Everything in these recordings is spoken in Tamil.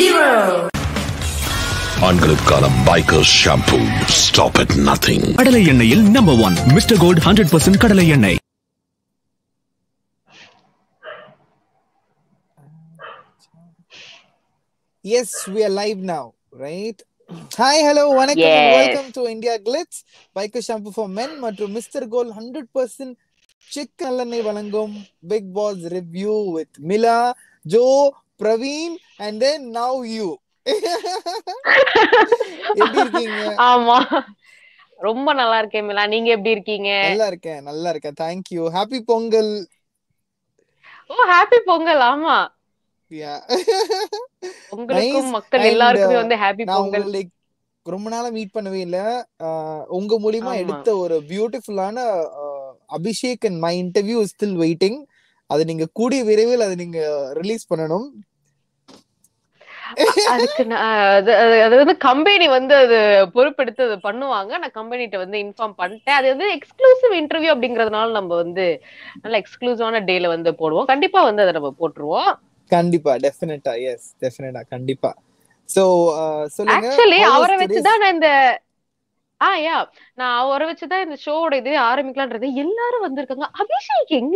ஆண்களுக்கான bikers shampoo stop at nothing கடலை எண்ணெயில் number one mister gold hundred percent கடலை எண்ணெய் Yes, we are live now, right? Hi, hello, வணக்கம் Yes. Welcome to India Glitz biker shampoo for men மற்றும் மிஸ்டர் கோல் ஹண்ட்ரட் பர்சன்ட் செக் நல்லெண்ணெய் வழங்கும் big pass review with Mila Jo Praveen and then now you எப்படி இருக்கீங்க ஆமா ரொம்ப நல்லா இருக்கேன் மிலா நீங்க எப்படி இருக்கீங்க நல்லா இருக்கேன் நல்லா இருக்கேன் thank you happy Pongal oh happy Pongal ஆமா Yeah. உங்களுக்கும் Nice. மக்கள் And, எல்லாருக்குமே uh, வந்து ஹாப்பி நான் பொங்கல் உங்களை like ரொம்ப நாளா மீட் பண்ணவே இல்ல ஆஹ் உங்க மூலியமா ஆமா. எடுத்த ஒரு பியூட்டிஃபுல்லான Abhishek and my interview still waiting அது நீங்க கூடிய விரைவில் அதை நீங்க ரிலீஸ் பண்ணணும் அதுக்கு நான் அது அது- அது வந்து கம்பெனி வந்து அது பொறுப்பெடுத்து அது பண்ணுவாங்க நான் கம்பெனிட்ட வந்து இன்ஃபார்ம் பண்ணிட்டேன் அது வந்து எக்ஸ்க்ளூசிவ் இன்டர்வியூ அப்படிங்கறதுனால நம்ம வந்து நல்ல எக்ஸ்க்ளூசிவான டேல வந்து போடுவோம் கண்டிப்பா வந்து அதை நம்ம போட்டுருவோம் கண்டிப்பா டெஃபினட்டா எஸ் டெஃபினட்டா கண்டிப்பா சோ சொல்லுங்க ஆக்சுவலி how was அவரை today's- வச்சுதான் நான் இந்த ஆ யா நான் அவரை வச்சுதான் இந்த ஷோவோட இது ஆரம்பிக்கலான்றது எல்லாரும் வந்திருக்காங்க அபிஷேக் எங்க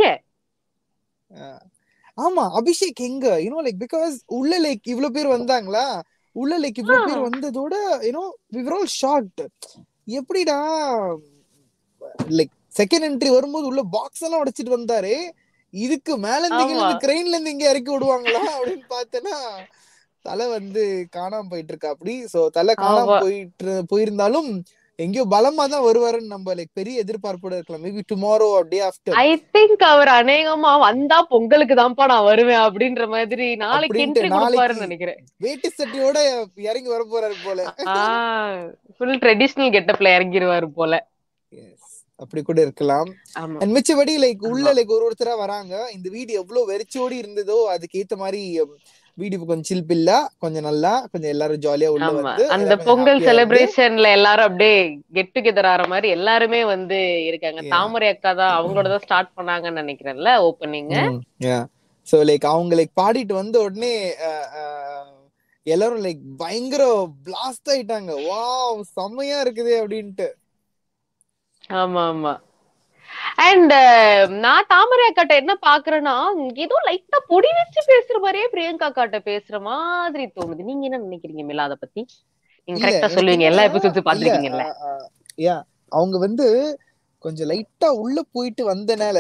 ஆஹ் ஆமா அபிஷேக் எங்க யூனோ லைக் பிகாஸ் உள்ள லைக் இவ்ளோ பேர் வந்தாங்களா உள்ள லைக் இவ்ளோ பேர் ஆ. வந்ததோட you know we were all shocked எப்படிடா லைக் செகண்ட் என்ட்ரி வரும்போது உள்ள பாக்ஸ் எல்லாம் உடைச்சிட்டு வந்தாரு இதுக்கு மேல இருந்து ஆமா. கீழ இருந்து கிரெயின்ல இருந்து இங்க இறக்கி விடுவாங்களா அப்படின்னு பார்த்தேன்னா தலை வந்து காணாம போயிட்டு இருக்கா அப்படி சோ தலை காணாம ஆமா. போயிட்டு போயிருந்தாலும் எங்கேயோ பலமா தான் வருவாருன்னு நம்ம லைக் பெரிய எதிர்பார்ப்போட இருக்கலாம் maybe tomorrow day after I think அவர் அநேகமா வந்தா பொங்கலுக்கு தான்ப்பா நான் வருவேன் அப்படின்ற மாதிரி நாளைக்கு அப்படின்ட்டு என்ட்ரி கொடுப்பாருன்னு நாளைக்கு நினைக்கிறேன் வேட்டி சட்டியோட இறங்கி வர போறாரு போல ஃபுல் ட்ரெடிஷனல் கெட்டப்ல இறங்கிருவாரு போல அப்படி கூட இருக்கலாம் ஆமா அண்ட் மிச்சபடி லைக் உள்ள ஆமா. லைக் ஒரு ஒருத்தரா வராங்க இந்த வீடு எவ்வளவு வெறிச்சோடி இருந்ததோ அதுக்கு ஏத்த மாதிரி வீடு கொஞ்சம் சில் பில்லா கொஞ்சம் நல்லா கொஞ்சம் எல்லாரும் ஜாலியா உள்ள ஆமா வந்து அந்த எல்லாரும் பொங்கல் happy-ஆ இருந்து- செலிப்ரேஷன்ல எல்லாரும் அப்படியே கெட் டுகெதர் ஆற மாதிரி எல்லாருமே வந்து இருக்காங்க Yeah. தாமரை அக்கா தான் அவங்களோட தான் ஸ்டார்ட் பண்ணாங்கன்னு நினைக்கிறேன்ல ஓப்பனிங் ம், yeah. So, like, அவங்க லைக் பாடிட்டு வந்த உடனே அஹ், அஹ், எல்லாரும் லைக் பயங்கர பிளாஸ்ட் ஆயிட்டாங்க வாவ் செம்மையா இருக்குதே அப்படின்ட்டு ஆமா ஆமா அண்ட் நான் தாமரை அக்காட்ட என்ன பாக்குறேன்னா ஏதோ லைட்டா பொடி வச்சு பேசுற மாதிரியே பிரியங்கா அக்காட்ட பேசுற மாதிரி தோணுது நீங்க என்ன நினைக்கிறீங்க மிலா அத பத்தி நீங்க இல்ல, கரெக்டா எனக்கு சொல்லுவீங்க எல்லா என்னன்னா, எபிசோட்ஸ் பாத்துருக்கீங்கல்ல இல்ல, அஹ், அஹ், yeah. அவங்க வந்து கொஞ்சம் லைட்டா உள்ள போயிட்டு வந்தனால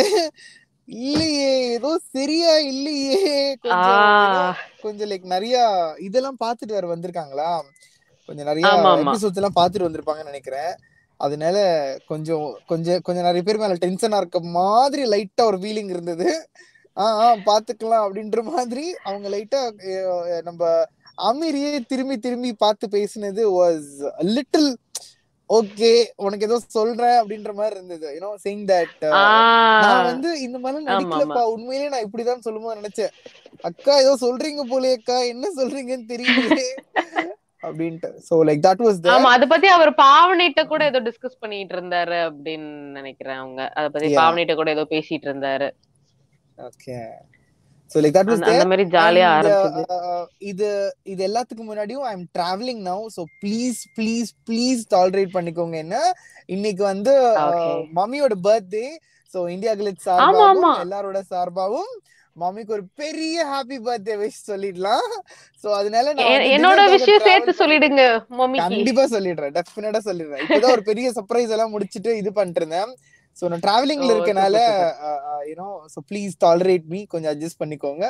இல்லையே ஏதோ சரியா இல்லையே கொஞ்சம் you know, கொஞ்சம் லைக் நிறைய இதெல்லாம் பார்த்துட்டு வேற வந்திருக்காங்களா கொஞ்சம் நிறைய ஆமா, ஆமா. எபிசோட்ஸ் எல்லாம் பார்த்துட்டு வந்திருப்பாங்கன்னு நினைக்கிறேன் அதனால கொஞ்சம் கொஞ்சம் கொஞ்சம் நிறைய பேர் மேல டென்ஷனா இருக்க மாதிரி லைட்டா ஒரு ஃபீலிங் இருந்தது ஆ ஆ பாத்துக்கலாம் அப்படின்ற மாதிரி அவங்க லைட்டா நம்ம அமீரியே திரும்பி திரும்பி பார்த்து பேசினது வாஸ் லிட்டில் ஓகே உனக்கு ஏதோ சொல்றேன் அப்படின்ற மாதிரி இருந்தது யூனோ சேயிங் தட் நான் வந்து இந்த மாதிரி ஆமா, நடிக்கலப்பா உண்மையிலேயே நான் இப்படிதான் சொல்லுமோ நினைச்சேன் அக்கா ஏதோ சொல்றீங்க போலே அக்கா என்ன சொல்றீங்கன்னு தெரியலையே அப்படின்ட்டு சோ லைக் தட் வாஸ் ஆமா அத பத்தி அவர் பாவனிட்ட கூட ஏதோ டிஸ்கஸ் பண்ணிட்டு இருந்தாரு அப்படின்னு நினைக்கிறேன் அவங்க அத பத்தி Yeah. பாவனிட்ட கூட ஏதோ பேசிட்டு இருந்தாரு okay so like that was அந்த அந்த மாதிரி ஜாலியா ஆரம்பிச்சது இது இது எல்லாத்துக்கும் முன்னாடியும் I am travelling now so please please please tolerate பண்ணிக்கோங்க என்ன இன்னைக்கு வந்து Okay. மம்மியோட பர்த்டே சோ இந்தியா கிளிட் ஆமா, சார்பாகவும் ஆமா. எல்லாரோட சார்பாகவும் மம்மிக்கு ஒரு பெரிய ஹாப்பி பர்த்டே விஷ் சொல்லிடலாம் சோ அதனால நான் எ- வந்து என்னோட dinner-க்காக விஷயம் travel சேர்த்து பண்ணி- சொல்லிடுங்க மம்மிக்கு கண்டிப்பா சொல்லிடுறேன் டெஃபினட்டா சொல்லிடுறேன் இப்பதான் ஒரு பெரிய சர்ப்ரைஸ் எல்லாம் முடிச்சிட்டு இது பண்ணிட்டு இருந்தேன் சோ நான் டிராவலிங்ல ஓ, இருக்கனால super, you know so please tolerate me கொஞ்சம் அட்ஜஸ்ட் பண்ணிக்கோங்க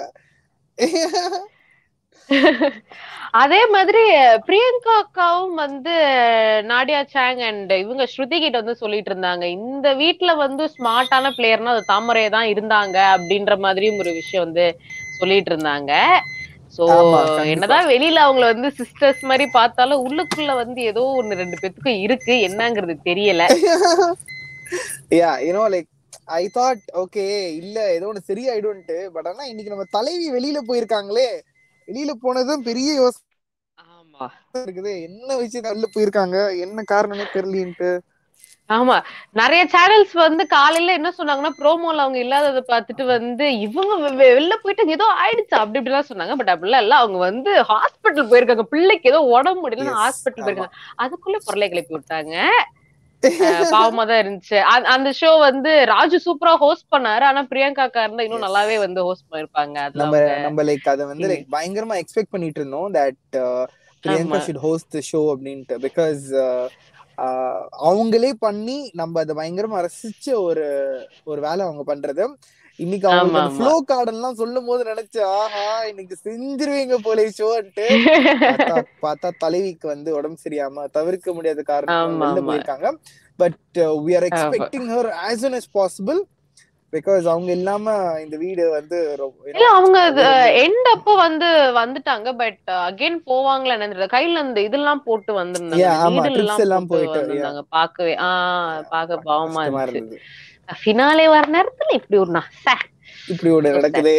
அதே மாதிரி பிரியங்கா அக்காவும் வந்து நாடியா சாங் அண்ட் இவங்க ஸ்ருதி கிட்ட வந்து சொல்லிட்டு இருந்தாங்க இந்த வீட்ல வந்து ஸ்மார்ட்டான பிளேயர்னா அது தாமரை தான் இருந்தாங்க அப்படின்ற மாதிரியும் ஒரு விஷயம் வந்து சொல்லிட்டு இருந்தாங்க சோ ஆமா, கண்டிப்பா. என்னதான் வெளியில அவங்கள வந்து சிஸ்டர்ஸ் மாதிரி பார்த்தாலும் உள்ளுக்குள்ள வந்து ஏதோ ஒண்ணு ரெண்டு பேத்துக்கும் இருக்கு என்னங்கிறது தெரியல yeah you know like I thought okay இல்ல ஏதோ ஒண்ணு சரியாயிடும்ட்டு பட் ஆனா இன்னைக்கு நம்ம தலைவி வெளியில போயிருக்காங்களே வெளியில போனதும் பெரிய யோசனை ஆமா இருக்குது என்ன விஷயம் வெளில போயிருக்காங்க என்ன காரணமே தெரியலன்ட்டு ஆமா நிறைய சேனல்ஸ் வந்து காலையில என்ன சொன்னாங்கன்னா ப்ரோமோல அவங்க இல்லாததை பார்த்துட்டு வந்து இவங்க வெ- வெ- வெளில போயிட்டு ஏதோ ஆயிடுச்சு அப்படி இப்படிலாம் சொன்னாங்க பட் அப்படிலாம் இல்ல அவங்க வந்து ஹாஸ்பிட்டல் போயிருக்காங்க பிள்ளைக்கு ஏதோ உடம்பு முடியல Yes, ஹாஸ்பிட்டல் ஆமா. போயிருக்காங்க அதுக்குள்ள பொருளை கிளப்பி விட்டாங்க அஹ் பாவமா தான் இருந்துச்சு அந்த- அந்த ஷோ வந்து ராஜு சூப்பரா ஹோஸ்ட் பண்ணாரு ஆனா பிரியங்கா அக்கா இருந்தா இன்னும் Yes. நல்லாவே வந்து ஹோஸ்ட் பண்ணிருப்பாங்க அதுல நம்ம அவங்க நம்ம லைக் அத வந்து இது. லைக் பயங்கரமா எக்ஸ்பெக்ட் பண்ணிட்டு இருந்தோம் தட் பிரியங்கா ஆமா. ஷுட் ஹோஸ்ட் தி ஷோ அப்படின்ட்டு பிகாஸ் அவங்களே பண்ணி நம்ம அதை பயங்கரமா ரசிச்ச ஒரு ஒரு வேலை அவங்க பண்றது இன்னைக்கு ஆமா, அவங்க ஆமா. ஃப்ளோ கார்டெல்லாம் சொல்லும் போது நினைச்சு ஆஹா இன்னைக்கு செஞ்சிருவீங்க போல ஷோன்ட்டு பார்த்தா பார்த்தா தலைவிக்கு வந்து உடம்பு சரியாம தவிர்க்க முடியாத காரணம் ஆமா, வெளில ஆமா. போயிருக்காங்க but we are expecting her as soon as possible because அவங்க இல்லாம இந்த வீடு வந்து ரொம்ப you இல்ல know, அவங்க அது எண்ட் அப்போ வந்து வந்துட்டாங்க பட் அகைன் போவாங்களா என்னன்னு தெரியல கையில அந்த இதெல்லாம் போட்டு வந்திருந்தாங்க Yeah, ஆமா, needle trips எல்லாம் எல்லாம் போட்டு போயிட்டு, வந்திருந்தாங்க பாக்கவே ஆஹ் பாக்க பாவமா கஷ்டமா இருந்துச்சு இருந்தது ஃபினாலே வர நேரத்துல இப்படி ஒரு நா- சே. இப்படி ஒண்ணு நடக்குதே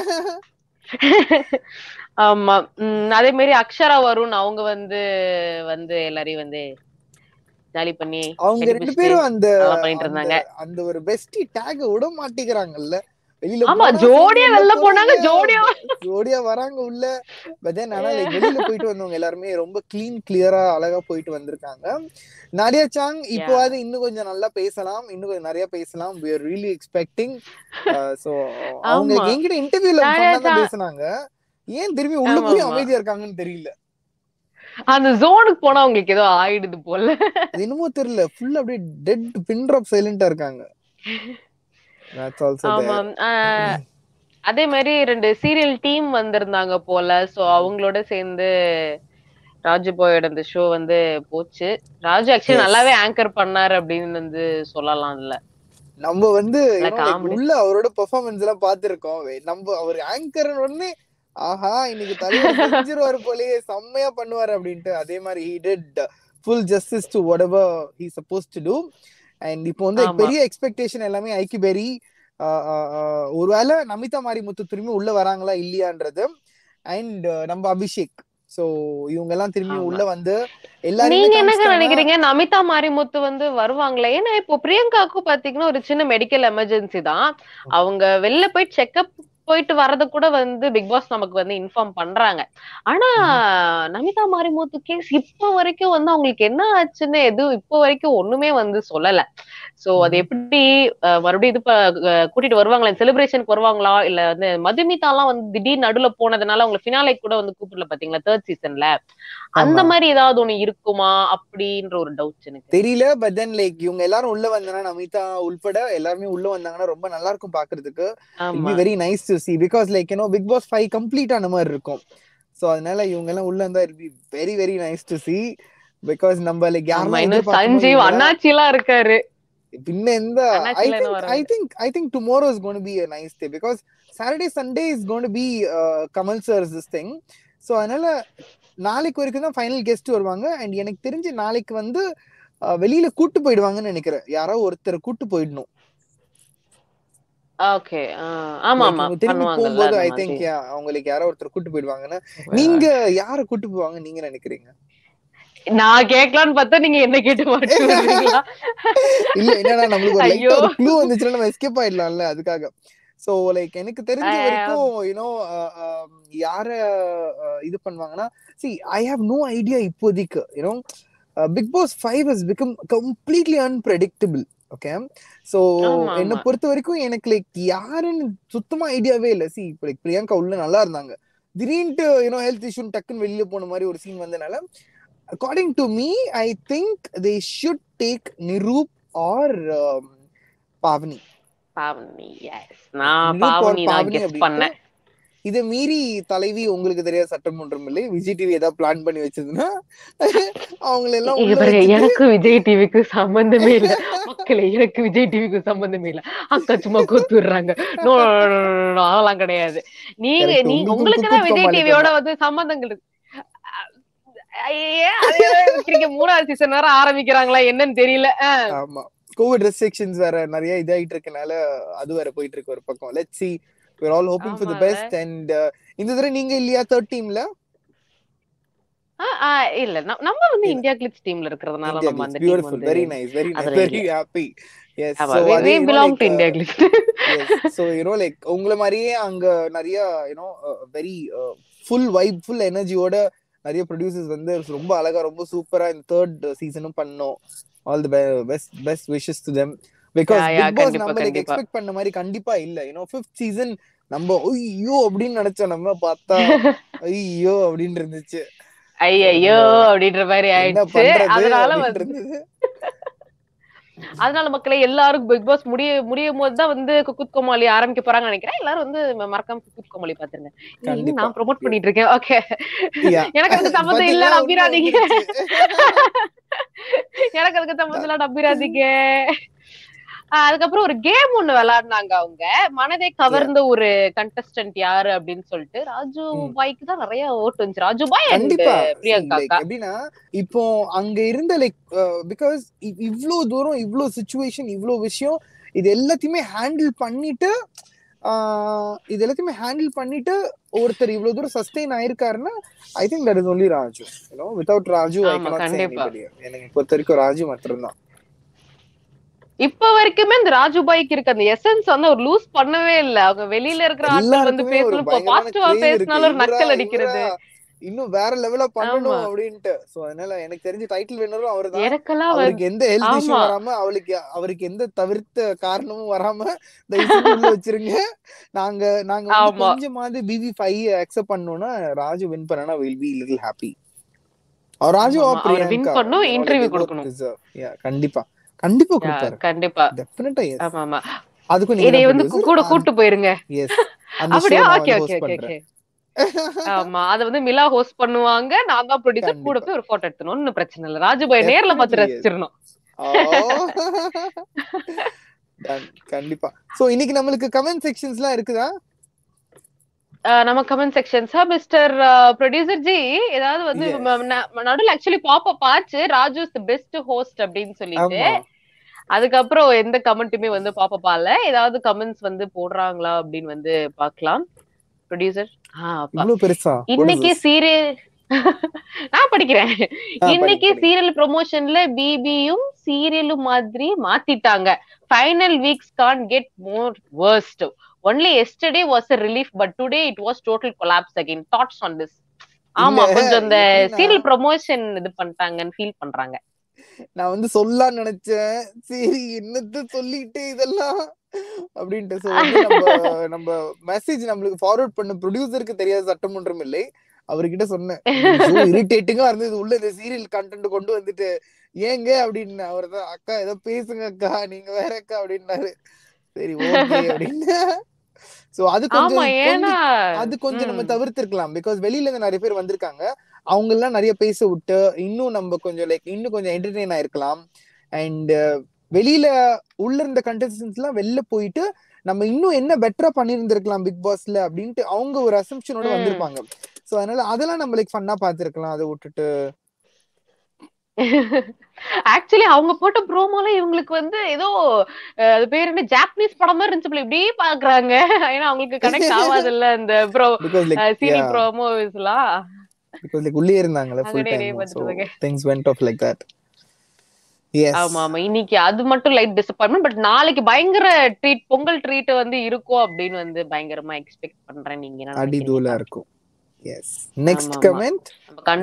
ஆமா உம் அதே மாதிரி அக்ஷரா வருண் அவங்க வந்து வந்து எல்லாரையும் வந்து ஜாலி பண்ணி அவங்க கட்டி ரெண்டு பிடிச்சிட்டு பேரும் அந்த நல்லா பண்ணிட்டு இருந்தாங்க அந்த- அந்த ஒரு பெஸ்டி டேக விட மாட்டேங்கிறாங்கல்ல வெளியில ஆமா போனா ஜோடியா சேர்ந்து வெளில உள்ள போனாங்க போறாங்க. ஜோடியா ஜோடியா வராங்க உள்ள பட் தென் ஆனா like வெளியில போயிட்டு வந்தவங்க எல்லாருமே ரொம்ப கிளீன் கிளியரா அழகா போயிட்டு வந்திருக்காங்க நாடியா சாங் இப்போவாது இன்னும் கொஞ்சம் நல்லா பேசலாம் இன்னும் கொஞ்சம் நிறைய பேசலாம் we are really expecting so அவங்க ஆமா. என்கிட்ட இன்டர்வியூல நாடியா தான் சாங் பேசுனாங்க ஏன் திரும்பி உள்ள ஆமா, போய் ஆமா. அமைதியா இருக்காங்கன்னு தெரியல அந்த ஜோனுக்கு போனா அவங்களுக்கு ஏதோ ஆயிடுது போல அது என்னமோ தெரியல ஃபுல்லா அப்படியே டெட் பின் ட்ராப் சைலண்டா இருக்காங்க that's also ஆமா there ஆஹ் அதே மாதிரி ரெண்டு சீரியல் டீம் வந்திருந்தாங்க போல சோ அவங்களோட சேர்ந்து ராஜு பாயோட அந்த ஷோ வந்து போச்சு ராஜு ஆக்சுவலி Yes. நல்லாவே ஆங்கர் பண்ணாரு அப்படின்னு வந்து சொல்லலாம் அதுல நம்ம வந்து you நல்ல know, like comedy. உள்ள அவரோட பெர்ஃபார்மன்ஸ் எல்லாம் பாத்துருக்கோம் நம்ம அவர் ஆங்கர் உடனே ஆஹா இன்னைக்கு தலைவர் செஞ்சிருவாரு போலயே செம்மையா பண்ணுவாரு அப்படின்ட்டு அதே மாதிரி he did full justice to whatever he supposed to do and இப்போ வந்து ஆமா. பெரிய எக்ஸ்பெக்டேஷன் எல்லாமே ஐக்கி பெரி ஒருவேளை நமிதா மாரிமுத்து திரும்பி உள்ள வராங்களா இல்லையான்றது அண்ட் நம்ம அபிஷேக் சோ இவங்க எல்லாம் திரும்பி ஆமா. உள்ள வந்து எல்லாருமே நீங்க என்னங்க காமிச்சிட்டாங்கன்னா- நினைக்கிறீங்க நமிதா மாரிமுத்து வந்து வருவாங்களே ஏன்னா இப்போ பிரியங்காக்கும் பாத்தீங்கன்னா ஒரு சின்ன மெடிக்கல் எமர்ஜென்சி தான் அவங்க வெளில போய் செக்அப் போயிட்டு வரத கூட வந்து பிக் பாஸ் நமக்கு வந்து இன்ஃபார்ம் பண்றாங்க ஆனா நமிதா மாரிமுத்து கேஸ் இப்போ வரைக்கும் வந்து அவங்களுக்கு என்ன ஆச்சுன்னு எதுவும் இப்போ வரைக்கும் ஒண்ணுமே வந்து சொல்லல சோ அது எப்படி அஹ், மறுபடியும் இது ப- அஹ், கூட்டிட்டு வருவாங்களா செலிப்ரேஷனுக்கு வருவாங்களா இல்ல வந்து மதுமிதா எல்லாம் வந்து திடீர் நடுவுல போனதுனால அவங்க ஃபினாலே கூட வந்து கூப்பிடல பாத்தீங்களா தேர்ட் சீசன்ல அந்த ஆமா. மாதிரி ஏதாவது ஒண்ணு இருக்குமா அப்படின்ற ஒரு டவுட் எனக்கு தெரியல பட் தென் லைக் இவங்க எல்லாரும் உள்ள வந்தாங்கன்னா நமிதா உள்பட எல்லாருமே உள்ள வந்தாங்கன்னா ரொம்ப நல்லா இருக்கும் பாக்குறதுக்கு இட் ஆமா be very nice to see because like you know big boss five complete ஆன மாதிரி இருக்கும் சோ அதனால இவங்க எல்லாம் உள்ள இருந்தா it be very very nice to see because நம்ம லைக் ஆமா யாரும் இன்னும் சஞ்சீவ் அண்ணாச்சி எல்லாம் இருக்காரு பின்ன எந்த ஐ அண்ணாச்சில என்ன திங்க் வராங்க? I think I think tomorrow is gonna be a nice day because Saturday Sunday is gonna be Kamal sir's this thing so அதனால நாளைக்கு வரைக்கும் தான் ஃபைனல் கெஸ்ட் வருவாங்க அண்ட் எனக்கு தெரிஞ்சு நாளைக்கு வந்து uh, வெளியில கூட்டு போயிடுவாங்கன்னு நினைக்கிறேன் யாரோ ஒருத்தர் கூட்டு போயிடணும் ஓகே ஆமா Like ஆமா இவங்க திரும்பி பண்ணுவாங்கல்ல போகும்போது அந்த ஐ மாதிரி. திங்க் அவங்களுக்கு யாரோ ஒருத்தர் கூட்டு போயிடுவாங்கன்னு நீங்க யார கூட்டு போவாங்க நீங்க நினைக்கிறீங்க நான் கேட்கலான்னு பார்த்தா நீங்க என்ன கேட்டு மாட்டீங்களா இல்ல என்னன்னா நம்மளுக்கு ஒரு லைட்டா ஐயோ. ஒரு க்ளூ வந்துச்சுன்னா நம்ம எஸ்கேப் ஆயிடலாம்ல அதுக்காக சோ லைக் எனக்கு தெரிஞ்ச ஆ. வரைக்கும் யூனோ யார uh, இது பண்ணுவாங்கன்னா see I have no idea இப்போதைக்கு you know big boss five has become completely unpredictable okay so ஆமா, என்னை ஆமா. பொறுத்த வரைக்கும் எனக்கு லைக் யாருன்னு சுத்தமா ஐடியாவே இல்ல சி இப்போ லைக் பிரியங்கா உள்ள நல்லா இருந்தாங்க திடீர்னுட்டு யூனோ ஹெல்த் இஷ்யூன்னு டக்குன்னு வெளியில போன மாதிரி ஒரு சீன் வந்தனால according to me I think they should take Niroop or Pavani Pavani yes நான் நிரூப் or பாவனி தான் பாவனி கெஸ் அப்படின்ட்டு. பண்ணேன் இதை மீறி தலைவி உங்களுக்கு தெரியாத சட்டமன்றம் இல்லை விஜய் டிவி ஏதாவது பிளான் பண்ணி வச்சதுன்னா அவங்கள எல்லாம் இங்க உள்ள பாருங்க வச்சுட்டு- எனக்கு விஜய் டிவிக்கு சம்பந்தமே இல்ல மக்களே எனக்கு விஜய் டிவிக்கு சம்பந்தமே இல்ல அக்கா சும்மா கோத்துடுறாங்க நோ அதெல்லாம் கிடையாது நீங்க Correct. நீ உங்களுக்கும் உங்களுக்கு தான் குக்கு விஜய் கம்மாளி டிவியோட வந்து சம்பந்தங்கள் இருக்கு ஐயே, அதே தான் வைக்கிறீங்க. மூணாவது சீசன் வேற ஆரம்பிக்கிறாங்களா என்னன்னு தெரியல அஹ், ஆமா கோவிட் ரெஸ்ட்ரிக்ஷன்ஸ் வேற நிறைய இதாயிட்டு இருக்கனால அது வேற போயிட்டு இருக்கு ஒரு பக்கம் let see we're all hoping for the ஆமால. பெஸ்ட் அண்ட் இந்த தடவை நீங்க இல்லையா தேர்ட் டீம்ல ஆ, ஆ, இல்ல ந- நம்ம வந்து இல்ல. இந்தியா கிளிப்ஸ் டீம்ல இருக்கிறதுனால இந்தியா நம்ம அந்த பியூட்டிஃபுல் டீம் வெரி வந்து நைஸ் வெரி நைஸ் அதுல வெரி ஹாப்பி எஸ் ஆமா சோ we, அதே we you know belong like to India Glitz yes so you know like உங்களை மாதிரியே அங்க நிறைய you know very full vibe full எனர்ஜியோட நிறைய ப்ரொடியூசர்ஸ் வந்து ரொம்ப அழகா ரொம்ப சூப்பரா இந்த தேர்ட் சீசனும் பண்ணோம் all the best best wishes to them because yeah yeah big boss கண்டிப்பா நம்ம லைக் கண்டிப்பா எக்ஸ்பெக்ட் பண்ண மாதிரி கண்டிப்பா இல்ல யூனோ ஃபிஃப்த் சீசன் நம்ம ஐயோ அப்படின்னு நினைச்சோம் நம்ம பார்த்தா ஐயோ அப்படின்னு இருந்துச்சு So, ஐயோ நம்ம அப்படின்ற மாதிரி என்ன ஆயிடுச்சு பண்றது அதனால அப்படின்னு வந்து இருந்தது அதனால மக்களே எல்லாரும் பிக் பாஸ் முடிய முடியும் போது தான் வந்து குக்குத் கோமாளி ஆரம்பிக்க போறாங்கன்னு நினைக்கிறேன் எல்லாரும் வந்து ம- மறக்காம குக்குத் கோமாளி பாத்துருங்க இல்ல, இன்னும் கண்டிப்பா நான் ப்ரோமோட் பண்ணிட்டு இருக்கேன் ஓகே யா எனக்கு அதுக்கு சம்மந்தம் இல்ல பாத்தீங்களா உண்மை நம்பிராதீங்க வந்துருச்சு எனக்கு அதுக்கு சம்மந்தம் இல்ல நம்பிராதீங்க ஆஹ் அதுக்கப்புறம் ஒரு கேம் ஒண்ணு விளையாடினாங்க அவங்க மனதை கவர்ந்த ஒரு கண்டஸ்டன்ட் யாரு அப்படின்னு சொல்லிட்டு ராஜு ம். பாய்க்கு தான் நிறைய ஓட்டு வந்துச்சு ராஜு பாய் அண்ட் கண்டிப்பா See, பிரியங்கா like அக்கா எப்படின்னா இப்போ அங்க இருந்த லைக் பிகாஸ் இவ்ளோ தூரம் இவ்ளோ சுச்சுவேஷன் இவ்ளோ விஷயம் இது எல்லாத்தையுமே ஹேண்டில் பண்ணிட்டு ஆஹ் இது எல்லாத்தையுமே ஹேண்டில் பண்ணிட்டு ஒருத்தர் இவ்ளோ தூரம் சஸ்டெயின் ஆயிருக்காருன்னா I think that is only Raju you know without Raju I ஆமா, cannot say கண்டிப்பா. anybody எனக்கு பொறுத்த வரைக்கும் ராஜு மட்டும்தான் இப்ப வரைக்குமே இந்த ராஜு பாய்க்கு இருக்க அந்த எசன்ஸ் வந்து அவர் லூஸ் பண்ணவே இல்ல அவங்க வெளியில இருக்கிற ஆட்கள் வந்து எல்லாருக்குமே ஒரு பேசணும் பயங்கரமான பாசிட்டிவா crave இருக்கு பேசினாலும் ஒரு இவரா நக்கல் அடிக்கிறது இவரா இன்னும் வேற லெவலா பண்ணணும் ஆமா. அப்படின்ட்டு சோ அதனால எனக்கு தெரிஞ்ச டைட்டில் வின்னரும் அவர்தான் எனக்கெல்லாம் வந்து அவருக்கு எந்த ஹெல்த் இஷ்யூ ஆமா. வராம அவளுக்கு அவருக்கு எந்த தவிர்த்த காரணமும் வராம தயவு செஞ்சு உள்ள வச்சிருங்க நாங்க நாங்க வந்து ஆமா. கொஞ்சமாவது பிபி ஃபைவ் அக்செப்ட் பண்ணோம்னா ராஜு வின் பண்ணனா வில் பி லிட்டில் ஹாப்பி அவர் ராஜு ஆமா, அவர் win பிரியங்கா பண்ணணும், interview கொடுக்கணும். கண்டிப்பா கண்டிப்பா Yeah, கொடுப்பாரு கண்டிப்பா டெஃபினட்டா எஸ் ஆமா ஆமா அதுக்கும் நீங்க இதை வந்து கூட கூட்டு போயிருங்க எஸ் அந்த ஷோ அப்படியா நான் ஓகே வந்து ஓகே ஹோஸ்ட் ஓகே பண்றேன் ஓகே ஆமா அத வந்து மிலா ஹோஸ்ட் பண்ணுவாங்க நான் தான் ப்ரொடியூசர் கூட கண்டிப்பா. போய் ஒரு போட்டோ எடுத்தணும் ஒன்னும் பிரச்சனை இல்ல ராஜுபாய் நேர்ல பார்த்து Definitely, yes. ரசிச்சிடணும் ஓ. Done. கண்டிப்பா சோ இன்னைக்கு நம்மளுக்கு கமெண்ட் செக்ஷன்ஸ்லாம் இருக்குதா அஹ் நம்ம கமெண்ட் செக்ஷன்ஸா மிஸ்டர் ப்ரொடியூசர் ஜி ஏதாவது வந்து Yes. ம- ந- நடுவுல ஆக்சுவலி பாப்ப பாச்சு Raju is the best host அப்படின்னு சொல்லிட்டு ஆமா அதுக்கப்புறம் எந்த கமெண்ட்டுமே வந்து பாப்ப பால ஏதாவது கமெண்ட்ஸ் வந்து போடுறாங்களா அப்படின்னு வந்து பார்க்கலாம் ப்ரொடியூசர் இவ்ளோ பெருசா What is இன்னைக்கு this? சீரியல் நான் படிக்கிறேன் ஆ, இன்னைக்கு படிங்க, படிங்க. சீரியல் ப்ரொமோஷன்ல பிபியும் சீரியலும் மாதிரி மாத்திட்டாங்க final weeks gonna get more worst only yesterday was a relief but today it was total collapse again thoughts on this ஆமா இல்ல, கொஞ்சம் இந்த எப்படின்னா- சீரியல் ப்ரொமோஷன் இது பண்ணிட்டாங்கன்னு ஃபீல் பண்றாங்க நான் வந்து சொல்லலாம்னு நினைச்சேன் சரி என்னத்த சொல்லிட்டு இதெல்லாம் அப்படின்ட்டு so வந்து நம்ம நம்ம மெசேஜ் நம்மளுக்கு ஃபார்வர்ட் பண்ண ப்ரொடியூசருக்கு தெரியாத சட்டமன்றம் இல்லை அவர்கிட்ட சொன்னேன் இரிட்டேட்டிங்கா இருந்தது உள்ள இந்த சீரியல் கண்டென்ட் கொண்டு வந்துட்டு ஏங்க அப்படின்னு அவர் தான் அக்கா ஏதோ பேசுங்க அக்கா நீங்க வேற அக்கா அப்படின்னாரு சரி ஓகே அப்படின்னு சோ அது ஆமா கொஞ்சம் ஏன்னா கொஞ்சம் அது கொஞ்சம் நம்ம ம். தவிர்த்திருக்கலாம் பிகாஸ் வெளியில இருந்து நிறைய பேர் வந்திருக்காங்க அவங்க எல்லாம் நிறைய பேச விட்டு இன்னும் நம்ம கொஞ்சம் லைக் இன்னும் கொஞ்சம் என்டர்டெயின் ஆயிருக்கலாம் அண்ட் வெளியில உள்ள இருந்த கண்டஸ்டன்ஸ் எல்லாம் வெளில போயிட்டு நம்ம இன்னும் என்ன பெட்டரா பண்ணியிருந்திருக்கலாம் பிக் பாஸ்ல அப்படின்ட்டு அவங்க ஒரு அசம்ஷனோட ம். வந்திருப்பாங்க சோ அதனால அதெல்லாம் நம்ம லைக் ஃபன்னா பாத்துருக்கலாம் அதை விட்டுட்டு ஆக்சுவலி அவங்க போட்ட ப்ரோமோல இவங்களுக்கு வந்து ஏதோ அஹ், அது பேர் என்ன ஜாப்பனீஸ் படம் மாதிரி இருந்துச்சு போல இப்படியே பாக்குறாங்க ஏன்னா அவங்களுக்கு கனெக்ட் ஆகாதுல்ல இந்த bro because like serial promos எல்லாம் பிகாஸ் லைக் உள்ளே இருந்தாங்கல்ல ஃபுல் அங்கடே டைம் ஸோ பார்த்துட்டு things went off like that yes ஆமா ஆமா இன்னைக்கு அது மட்டும் லைட் டிசப்பாயின்மெண்ட் பட் நாளைக்கு பயங்கர ட்ரீட் பொங்கல் ட்ரீட் வந்து இருக்கும் அப்படின்னு வந்து பயங்கரமா எக்ஸ்பெக்ட் பண்றேன் நீங்க என்ன அடி நினைக்கிறீங்க? தூளா இருக்கும் எஸ் நெக்ஸ்ட் ஆமா, ஆமா. கமெண்ட் நம்ம கண்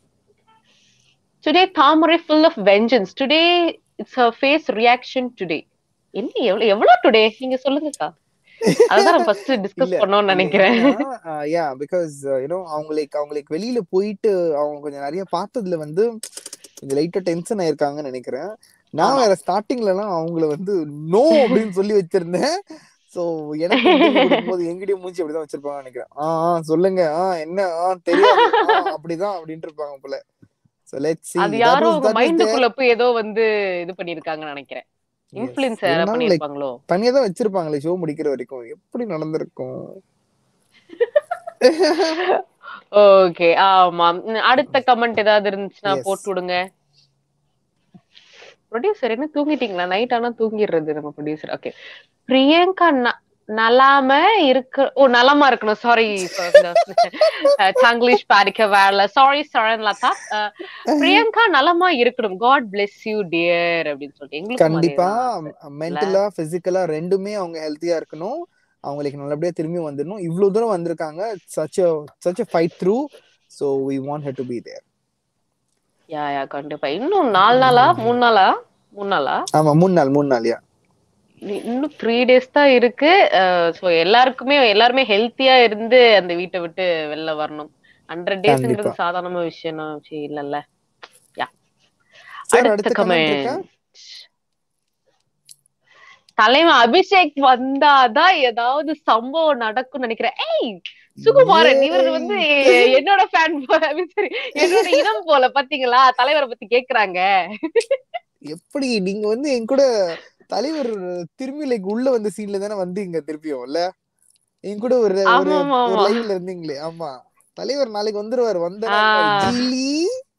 today Thamarai full of vengeance today it's her face reaction today என்ன எவ்வளவு எவ்வளவு டுடே நீங்க சொல்லுங்கக்கா அதுதான் நான் ஃபர்ஸ்ட் டிஸ்கஸ் இல்ல, பண்ணணும்னு நினைக்கிறேன் யா பிகாஸ் யூனோ அவங்களுக்கு அவங்களுக்கு வெளியில போயிட்டு அவங்க கொஞ்சம் நிறைய பார்த்ததுல வந்து கொஞ்சம் லைட்டா டென்ஷன் ஆயிருக்காங்கன்னு நினைக்கிறேன் நான் ஆமா. வேற ஸ்டார்டிங்ல எல்லாம் அவங்கள வந்து நோ அப்படின்னு சொல்லி வச்சிருந்தேன் சோ எனக்கு interview கொடுக்கும்போது எங்கிட்டயும் மூஞ்சி அப்படிதான் வச்சிருப்பாங்க நினைக்கிறேன் ஆ ஆ, சொல்லுங்க ஆ என்ன ஆ தெரியாது ஆ, அப்படிதான் அப்படின்ட்டு இருப்பாங்க போல சோ லெட்ஸ் see அது That யாரோ was- உங்க that was their- மைண்டுக்குள்ள போய் ஏதோ வந்து இது பண்ணிருக்காங்கன்னு நினைக்கிறேன் Yes. இன்ஃபுளுன்ஸ் இருந்தாலும் like பண்ணிருப்பாங்களோ தனியா தான் வச்சிருப்பாங்களே ஷோ முடிக்கிற வரைக்கும் எப்படி நடந்திருக்கும் ஓகே ஆமா ம், அடுத்த கமெண்ட் ஏதாவது இருந்துச்சுன்னா Yes. போட்டு விடுங்க ப்ரொடியூசர் என்ன தூங்கிட்டீங்களா நைட் ஆனா தூங்கிடுறது நம்ம ப்ரொடியூசர் ஓகே பிரியங்கா நா- நலாம இருக்கு ஓ நலமா இருக்கணும் சாரி சாங்கிலீஷ் படிக்க வரல சாரி சரண் லதா அஹ், பிரியங்கா நலமா இருக்கணும் காட் bless யூ டியர் அப்படின்னு சொல்லிட்டு எங்களுக்கும் கண்டிப்பா அதேதான். மென்டலா பிசிக்கலா ரெண்டுமே அவங்க ஹெல்த்தியா இருக்கணும் அவங்களுக்கு நல்லபடியா திரும்பி வந்துடணும் இவ்வளவு தூரம் வந்திருக்காங்க such such fight through so we want her to be there yeah yeah கண்டிப்பா இன்னும் நாலு நாளா மூணு நாளா மூணு நாளா ஆமா மூணு நாள் மூணு நாள் யா இ- இன்னும் த்ரீ டேஸ் தான் இருக்கு சோ எல்லாருக்குமே எல்லாருமே ஹெல்த்தியா இருந்து அந்த வீட்டை விட்டு வெளில வரணும் ஹண்ட்ரட் டேஸ்ங்கிறது கண்டிப்பா. சாதாரண விஷயம் இல்லல்ல யா சார் அடுத்த அடுத்த கமெண்ட் இருக்கா கமெண்ட் தலைவன் அபிஷேக் வந்தாதான் ஏதாவது சம்பவம் நடக்கும்னு நினைக்கிறேன் ஏய் சுகுமாரன் இவர் வந்து என்னோட ஃபேன் என்னோட இனம் போல பாத்தீங்களா தலைவரை பத்தி கேக்குறாங்க எப்படி நீங்க வந்து என் கூட தலைவர் திரும்பி லைக் உள்ள வந்த சீன்ல தானே வந்தீங்க திருப்பியும் இல்ல என் கூட ஒரு ஒரு ஆமா ஆமா ஒரு ஆமா லைவ்ல இருந்தீங்களே ஆமா தலைவர் நாளைக்கு வந்துருவாரு வந்த ஆ. ஜிலி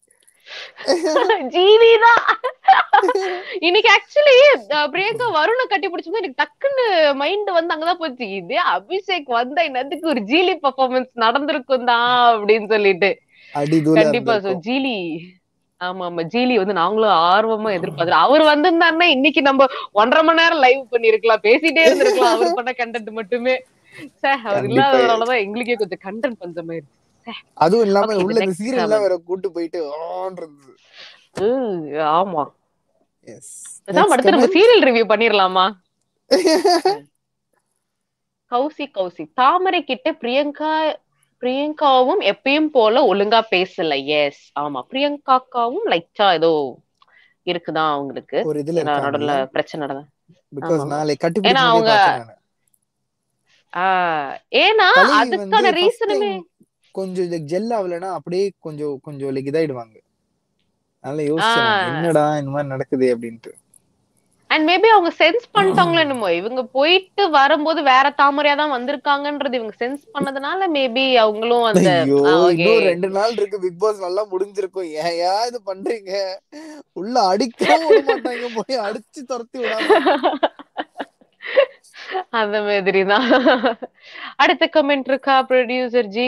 ஜீவிதான் இன்னைக்கு ஆக்சுவலி பிரியங்கா வருண கட்டி பிடிச்சது எனக்கு டக்குன்னு மைண்ட் வந்து அங்கதான் போச்சு இது அபிஷேக் வந்தா என்னத்துக்கு ஒரு ஜீலி பெர்ஃபார்மன்ஸ் நடந்திருக்கும் தான் அப்படின்னு சொல்லிட்டு அடி தூளா கண்டிப்பா சோ இருந்திருக்கும். ஜீலி ஆமா ஆமா ஜீலி வந்து நாங்களும் ஆர்வமா எதிர்பார்க்கிறோம் அவர் வந்திருந்தாருன்னா இன்னைக்கு நம்ம ஒன்றரை மணி நேரம் லைவ் பண்ணிருக்கலாம் பேசிட்டே இருந்திருக்கலாம் அவர் பண்ண கண்டென்ட் மட்டுமே சார் அவர் கண்டிப்பா. இல்லாததுனாலதான் எங்களுக்கே கொஞ்சம் கண்டென்ட் பஞ்சமாயிருச்சு அதுவும் இல்லாம Okay, உள்ள the இந்த next சீரியல் எல்லாம் வேற கூட்டு போயிட்டு ஆன்றது உம், ஆமா எஸ் பேசாம அடுத்து நம்ம சீரியல் ரிவ்யூ பண்ணிரலாமா கௌசி கௌசி தாமரை கிட்ட பிரியங்கா பிரியங்காவும் எப்பயும் போல ஒழுங்கா பேசல எஸ் ஆமா பிரியங்காக்காவும் லைட்டா ஏதோ இருக்குதான் அவங்களுக்கு ஒரு இதுல ஏன்னா நடுவுல இருக்காங்க பிரச்சனை நடந்தா பிகாஸ் ஆமா. நாளை கட்டி ஏன்னா பிடிச்சு அவங்க- பார்த்தேன் நானு. ஆஹ் ஏன்னா தலைவி அதுக்கான வந்து first ரீசனுமே time கொஞ்சம் லைக் ஜெல் ஆகலைன்னா அப்படியே கொஞ்சம் கொஞ்சம் லைக் இதாயிடுவாங்க அதனால யோசிச்சேன் ஆ. நான், என்னடா இந்த மாதிரி நடக்குது அப்படின்ட்டு அண்ட் மேபி அவங்க சென்ஸ் பண்ணிட்டாங்களோ என்னமோ இவங்க போயிட்டு வரும்போது வேற தாமரையா தான் வந்திருக்காங்கன்றது இவங்க சென்ஸ் பண்ணதுனால மேபி அவங்களும் அந்த ஐயோ ஆ, okay. இன்னும் ரெண்டு நாள் இருக்கு பிக் பாஸ் நல்லா முடிஞ்சிருக்கும் ஏயா இது பண்றீங்க உள்ள அடிக்கவும் விட மாட்டாங்க போய் அடிச்சு துரத்தி விடாம அந்த மாதிரி தான் அடுத்த கமெண்ட் இருக்கா producer ji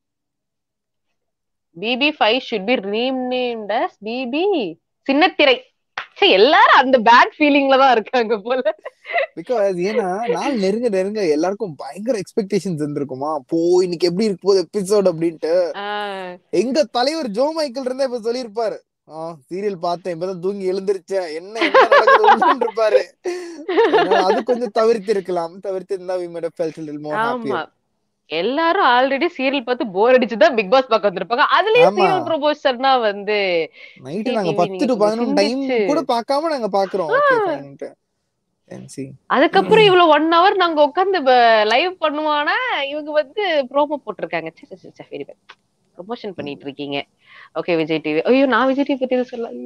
BB five should be renamed as BB சின்னத்திரை ச்சே, எல்லாரும் அந்த பேட் ஃபீலிங்ல தான் இருக்காங்க போல பிகாஸ் ஏன்னா நாள் நெருங்க நெருங்க எல்லாருக்கும் பயங்கர எக்ஸ்பெக்டேஷன்ஸ் இருந்திருக்குமா போ இன்னைக்கு எப்படி இருக்கு போகுது எபிசோட் அப்படின்ட்டு ஆஹ் எங்க தலைவர் ஜோ மைக்கேல் இருந்தா இப்ப சொல்லியிருப்பாரு ஆஹ் சீரியல் பார்த்தேன் இப்பதான் தூங்கி எழுந்திருச்சேன் என்ன என்ன நடக்குது உள்ளன்னு இருப்பாரு அதனால அது கொஞ்சம் தவிர்த்து இருக்கலாம் தவிர்த்து இருந்தா we might have felt a little more happier. ஆமா எல்லாரும் ஆல்ரெடி சீரியல் பார்த்து போர் அடிச்சுதான் பிக் பாஸ் பார்க்க வந்திருப்பாங்க அதுலயும் ஆமா. சீரியல் ப்ரொபோசர்னா வந்து நைட்டு நாங்க TV பத்து நீங்க டு கொஞ்சம் பதினொன்று டைம் சிந்திச்சு. கூட பார்க்காம நாங்க பாக்குறோம் ஓகே ஃபைன்ட்டு see அதுக்கப்புறம் இவ்வளவு ஒன் ஹவர் நாங்க உட்காந்து லைவ் பண்ணுவானா இவங்க வந்து ப்ரோமோ போட்டிருக்காங்க வெரி பேட் ப்ரொமோஷன் பண்ணிட்டு இருக்கீங்க ஓகே விஜய் டிவி ஐயோ நான் விஜய் டிவி பத்தி எதுவும் சொல்ல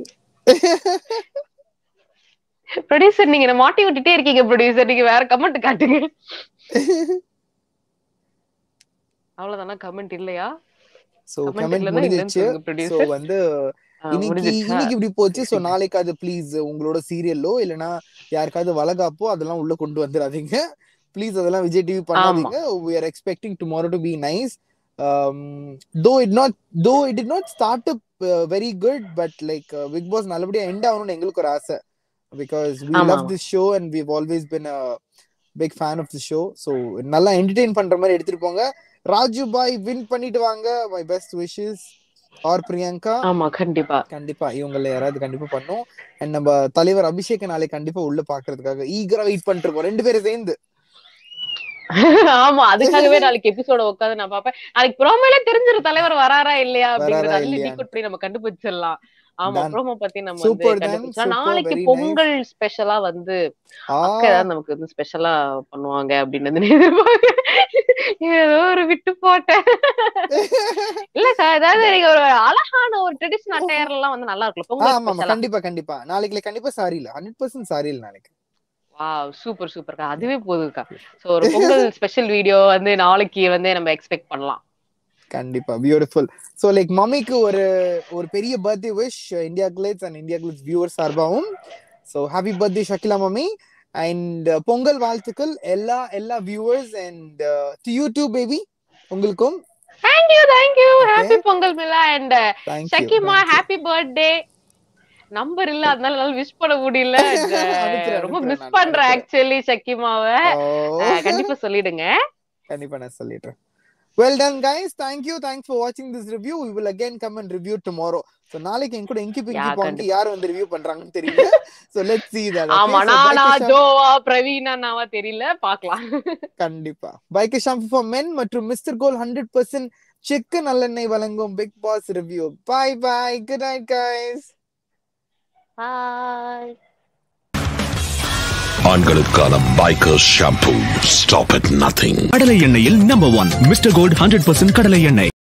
ப்ரொடியூசர் நீங்க என்ன மாட்டி விட்டுட்டே இருக்கீங்க ப்ரொடியூசர் நீங்க வேற கமெண்ட் காட்டுங்க அவ்வளவுதானா கமெண்ட் இல்லையா சோ Comment கமெண்ட் இல்லைன்னா இல்லைன்னு முடிஞ்சிச்சு சொல்லுங்க, சோ producer. வந்து ஆ, இன்னைக்கு முடிஞ்சிருச்சா? இன்னைக்கு இப்படி போச்சு சோ சரி. நாளைக்கு அது ப்ளீஸ் உங்களோட சீரியலோ இல்லனா யாருக்காவது வளகாப்போ அதெல்லாம் உள்ள கொண்டு வந்துடாதீங்க ப்ளீஸ் அதெல்லாம் விஜய் டிவி பண்ணாதீங்க we are expecting tomorrow to be nice um though it not though it did not start up uh, very good but like uh, big boss நல்லபடியா எண்ட் ஆகணும்னு எங்களுக்கு ஒரு ஆசை because we ஆமா, love ஆமா. this show and we've always been a big fan of the show so நல்லா என்டர்டெயின் பண்ற மாதிரி எடுத்துட்டு போங்க ராஜு பாய் வின் பண்ணிட்டு வாங்க my best wishes are Priyanka ஆமா கண்டிப்பா கண்டிப்பா இவங்கள யாராவது கண்டிப்பா பண்ணும் அண்ட் நம்ம தலைவர் அபிஷேக் நாளைக்கு கண்டிப்பா உள்ள பாக்குறதுக்காக ஈகரா வெயிட் பண்ணிட்டு இருக்கோம் ரெண்டு பேரும் சேர்ந்து ஆமா அதுக்காகவே நாளைக்கு எபிசோட உட்காந்து நான் பாப்பேன் நாளைக்கு ப்ரோமோல தெரிஞ்சிரும் தலைவர் வராரா இல்லையா அப்படிங்கறது வராரா அதுல இல்லையான்னு. டீகோட் பண்ணி நம்ம கண்டுபிடிச்சிடலாம் ஆமா Done. ப்ரோமோ பத்தி நம்ம Super வந்து then, கண்டுபிடிச்சலாம் super, நாளைக்கு very பொங்கல் ஸ்பெஷலா வந்து ஆ அக்கா ஏதாவது நமக்கு வந்து ஸ்பெஷலா பண்ணுவாங்க அப்படின்னு வந்து நான் எதிர்பார்க்கிறேன். ஏதோ ஒரு விட்டு போட்டேன் இல்ல சார் ஏதாவது நீங்க ஒரு அழகான ஒரு ட்ரெடிஷனல் அட்டையர் எல்லாம் வந்து நல்லா இருக்கும் ஆ, பொங்கல் ஆமா ஆமா ஸ்பெஷலா கண்டிப்பா கண்டிப்பா நாளைக்கு கண்டிப்பா சாரி இல்ல ஹண்ட்ரட் பர்சன்ட் சாரி இல்ல நாளைக்கு வாவ் சூப்பர் சூப்பர்க்கா அதுவே போதும்க்கா சோ ஒரு பொங்கல் ஸ்பெஷல் வீடியோ வந்து நாளைக்கு வந்து நம்ம எக்ஸ்பெக்ட் பண்ணலாம் கண்டிப்பா பியூட்டிஃபுல் சோ லைக் மம்மிக்கு ஒரு ஒரு பெரிய birthday wish India Glitz and India Glitz viewer சார்பாகவும் so happy birthday Shakila mummy and Pongal வாழ்த்துக்கள் எல்லா எல்லா viewers and to you too baby உங்களுக்கும் thank you thank you Okay. Happy Pongal Mila and thank you Shakkima happy birthday number இல்ல அதனால என்னால விஷ் பண்ண முடியல இந்த அனுப்புறேன், ரொம்ப அனுப்புறேன், மிஸ் நான் பண்றேன் அனுப்புறேன். ஆக்சுவலி ஷக்கிமாவை அஹ், கண்டிப்பா சொல்லிடுங்க கண்டிப்பா நான் சொல்லிடுறேன் well done guys thank you thanks for வாட்சிங் this review we will again come and review tomorrow so நாளைக்கு என் கூட இங்கி பிங்கி Yeah, பாண்டி கண்டிப்பா. யார் வந்து ரிவ்யூ பண்றாங்கன்னு தெரியல சோ லெட்ஸ் see that ஆமா okay? So, நானா bike shop- ஜோவா பிரவீனா நாவா தெரியல பாக்கலாம் கண்டிப்பா பைக் ஷாம்பு ஃபார் மென் மற்றும் மிஸ்டர் கோல் ஹண்ட்ரட் பர்சன்ட் செக்கு நல்லெண்ணெய் வழங்கும் big pass review bye bye good night guys bye ஆண்களுக்கான bikers shampoo stop at nothing கடலை எண்ணெயில் number one mister gold hundred percent கடலை எண்ணெய்